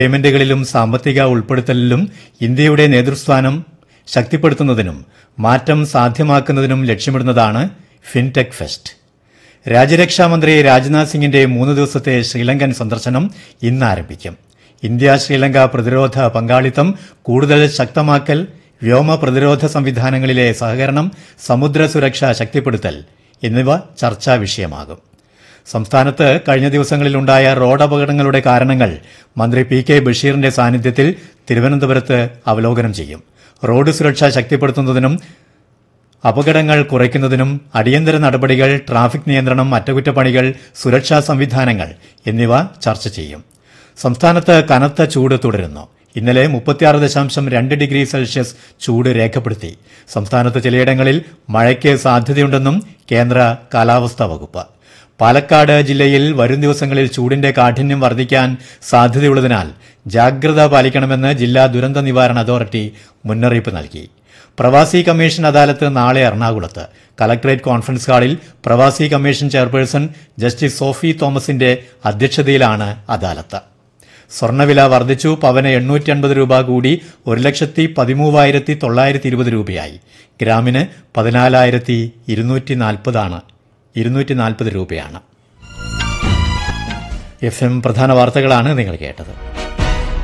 പേയ്മെന്റുകളിലും സാമ്പത്തിക ഉൾപ്പെടുത്തലിലും ഇന്ത്യയുടെ നേതൃസ്ഥാനം ശക്തിപ്പെടുത്തുന്നതിനും മാറ്റം സാധ്യമാക്കുന്നതിനും ലക്ഷ്യമിടുന്നതാണ് ഫിൻടെക് ഫെസ്റ്റ് രാജ്യരക്ഷാമന്ത്രി രാജ്നാഥ് സിംഗിന്റെ മൂന്ന് ദിവസത്തെ ശ്രീലങ്കൻ സന്ദർശനം ഇന്ന് ആരംഭിക്കും ഇന്ത്യ ശ്രീലങ്ക പ്രതിരോധ പങ്കാളിത്തം കൂടുതൽ ശക്തമാക്കൽ വ്യോമ പ്രതിരോധ സംവിധാനങ്ങളിലെ സഹകരണം സമുദ്ര സുരക്ഷ ശക്തിപ്പെടുത്തൽ എന്നിവ ചർച്ചാ വിഷയമാകും സംസ്ഥാനത്ത് കഴിഞ്ഞ ദിവസങ്ങളിലുണ്ടായ റോഡ് അപകടങ്ങളുടെ കാരണങ്ങൾ മന്ത്രി പി കെ ബഷീറിന്റെ സാന്നിധ്യത്തിൽ തിരുവനന്തപുരത്ത് അവലോകനം ചെയ്യും റോഡ് സുരക്ഷ ശക്തിപ്പെടുത്തുന്നതിനും അപകടങ്ങൾ കുറയ്ക്കുന്നതിനും അടിയന്തര നടപടികൾ ട്രാഫിക് നിയന്ത്രണം അറ്റകുറ്റപ്പണികൾ സുരക്ഷാ സംവിധാനങ്ങൾ എന്നിവ ചർച്ച ചെയ്യും സംസ്ഥാനത്ത് കനത്ത ചൂട് തുടരുന്നു ഇന്നലെ മുപ്പത്തിയാറ് ദശാംശം രണ്ട് ഡിഗ്രി സെൽഷ്യസ് ചൂട് രേഖപ്പെടുത്തി സംസ്ഥാനത്ത് ചിലയിടങ്ങളിൽ മഴയ്ക്ക് സാധ്യതയുണ്ടെന്നും കേന്ദ്ര കാലാവസ്ഥാ വകുപ്പ് പാലക്കാട് ജില്ലയിൽ വരും ദിവസങ്ങളിൽ ചൂടിന്റെ കാഠിന്യം വർദ്ധിക്കാൻ സാധ്യതയുള്ളതിനാൽ ജാഗ്രത പാലിക്കണമെന്ന് ജില്ലാ ദുരന്ത നിവാരണ അതോറിറ്റി മുന്നറിയിപ്പ് നൽകി പ്രവാസി കമ്മീഷൻ അദാലത്ത് നാളെ എറണാകുളത്ത് കലക്ടറേറ്റ് കോൺഫറൻസ് ഹാളിൽ പ്രവാസി കമ്മീഷൻ ചെയർപേഴ്സൺ ജസ്റ്റിസ് സോഫി തോമസിന്റെ അധ്യക്ഷതയിലാണ് അദാലത്ത് സ്വർണ്ണവില വർദ്ധിച്ചു പവന് എണ്ണൂറ്റി അൻപത് രൂപ കൂടി ഒരു ലക്ഷത്തി പതിമൂവായിരത്തി തൊള്ളായിരത്തി ഇരുപത് രൂപയായി ഗ്രാമിന് പതിനാലായിരത്തി ഇരുന്നൂറ്റി നാൽപ്പതാണ് ഇരുന്നൂറ്റി നാൽപ്പത് രൂപയാണ് എഫ് എം പ്രധാന വാർത്തകളാണ് നിങ്ങൾ കേട്ടത്